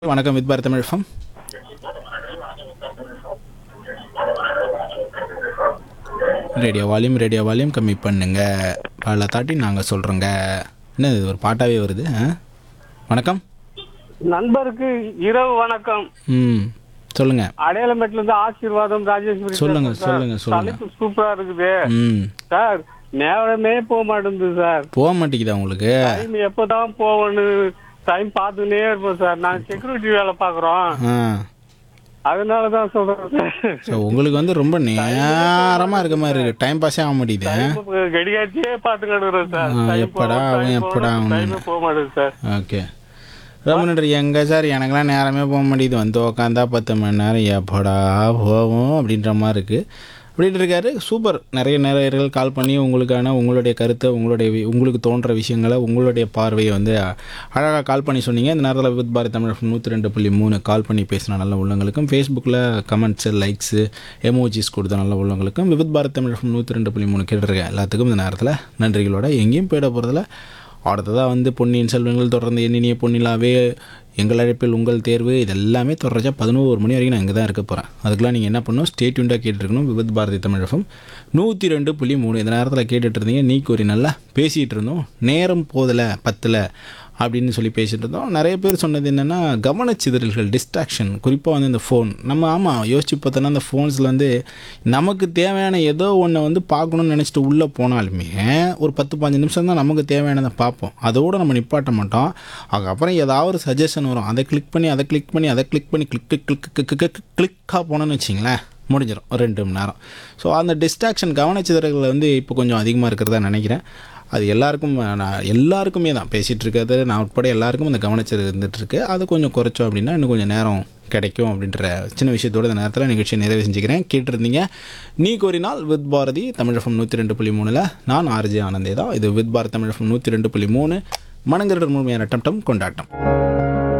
வணக்கம் வித் Bharat Tamil FM. Radio volume radio volume கம்மி பண்ணுங்க பல தாட்டி நாங்கள் சொல்கிறோங்க என்ன இது ஒரு பாட்டாவே வருது ஆ? வணக்கம் நண்பருக்கு இரவு வணக்கம் ம் சொல்லுங்க அடையாளமேட்ல இருந்து ஆசீர்வாதம் ராஜேஸ்வரி சொல்லுங்க, பேசுறேன் சார். சொல்லுங்க, சொல்லுங்க. தலைப்பு சூப்பரா இருக்குது ம் சார் நேரமே போக மாட்டேங்குது சார் போக மாட்டேங்குதா உங்களுக்கு டைம் எப்பதான் போகணும் டைம் பார்த்துக்கிட்டே இருப்போம் சார் நான் செக்யூரிட்டி வேலை பாக்குறோம் ஆ அதனால தான் சொல்றேன் சார் ஸோ உங்களுக்கு வந்து ரொம்ப நேரமாக இருக்க மாதிரி இருக்கு டைம் பாஸே ஆக மாட்டேங்குது Time கடிகாச்சியே பார்த்து கிடக்குறேன் சார் ஆ, Time எப்படா போகணும், அவன், time எப்படா போகணும், அவன். time போக மாட்டேங்குது சார் ஓகே ரொம்ப நன்றி எங்கே சார் எனக்கெல்லாம் நேரமே போக மாட்டேங்குது வந்து உக்காந்தா பத்து மணி நேரம் எப்படா போவோம் அப்படின்ற மாதிரி இருக்குது அப்படின்ட்டு இருக்காரு சூப்பர் நிறைய நேரர்கள் கால் பண்ணி உங்களுக்கான உங்களுடைய கருத்தை உங்களுடைய வி- உங்களுக்கு தோன்ற விஷயங்களை உங்களுடைய பார்வையை வந்து அழகாக கால் பண்ணி சொன்னீங்க இந்த நேரத்தில் வித் பாரத் தமிழ் நூற்றி ரெண்டு புள்ளி மூணு கால் பண்ணி பேசின நல்ல உள்ளவங்களுக்கும் ஃபேஸ்புக்கில் கமெண்ட்ஸு லைக்ஸு எமோஜிஸ் கொடுத்த நல்ல உள்ளவங்களுக்கும் வித் பாரத் தமிழ் நூற்றி ரெண்டு புள்ளி மூணு கேட்டிருக்கேன் எல்லாத்துக்கும் இந்த நேரத்தில் நன்றிகளோட எங்கேயும் போயிட போகிறதில்ல அடுத்ததாக வந்து பொன்னியின் செல்வங்கள் தொடர்ந்து எண்ணினிய பொன்னிலாவே எங்கள் அழைப்பில் உங்கள் தேர்வு இது எல்லாமே தொடர்ச்சா பதினோரு மணி வரைக்கும் நான் இங்கே தான் இருக்க போகிறேன் அதுக்கெலாம் நீங்கள் என்ன பண்ணணும் ஸ்டேட் யூண்டாக கேட்டுருக்கணும் விபத் பாரதி தமிழகம் நூற்றி ரெண்டு புள்ளி மூணு இந்த நேரத்தில் கேட்டுட்டு இருந்தீங்க நீ ஒரு நல்லா பேசிகிட்டு இருந்தோம் நேரம் போதலை பத்தில் அப்படின்னு சொல்லி பேசிகிட்டு இருந்தோம் நிறைய பேர் சொன்னது என்னென்னா கவனச்சிதறல்கள் டிஸ்ட்ராக்ஷன் குறிப்பாக வந்து இந்த ஃபோன் நம்ம ஆமாம் யோசிச்சு பார்த்தோன்னா அந்த ஃபோன்ஸில் வந்து நமக்கு தேவையான ஏதோ ஒன்றை வந்து பார்க்கணும்னு நினச்சிட்டு உள்ளே போனாலுமே ஒரு பத்து பாஞ்சு நிமிஷம் தான் நமக்கு தேவையானதை பார்ப்போம் அதோடு நம்ம நிப்பாட்ட மாட்டோம் அதுக்கப்புறம் ஏதாவது ஒரு சஜஷன் வரும் அதை கிளிக் பண்ணி அதை கிளிக் பண்ணி அதை கிளிக் பண்ணி கிளிக் கிளிக் கிளிக் கிளிக்காக போனோன்னு வச்சிங்களேன் முடிஞ்சிடும் ஒரு ரெண்டு மணி நேரம் ஸோ அந்த டிஸ்ட்ராக்ஷன் கவனச்சிதறல்கள் வந்து இப்போ கொஞ்சம் அதிகமாக இருக்கிறதா நினைக்கிறேன் அது எல்லாருக்கும் நான் எல்லாருக்குமே தான் பேசிகிட்டு இருக்கிறது நான் உட்பட எல்லாருக்கும் அந்த கவனச்சது இருந்துகிட்ருக்கு அது கொஞ்சம் குறைச்சோம் அப்படின்னா இன்னும் கொஞ்சம் நேரம் கிடைக்கும் அப்படின்ற சின்ன விஷயத்தோட இந்த நேரத்தில் நிகழ்ச்சியை நிறைவு செஞ்சுக்கிறேன் கேட்டிருந்தீங்க நீ கோரினால் வித் பாரதி தமிழகம் நூற்றி ரெண்டு புள்ளி மூணில் நான் ஆர்ஜி ஆனந்தே தான் இது வித் பாரத் தமிழகம் நூற்றி ரெண்டு புள்ளி மூணு மனங்கருடர் முழுமையான டம்டம் கொண்டாட்டம்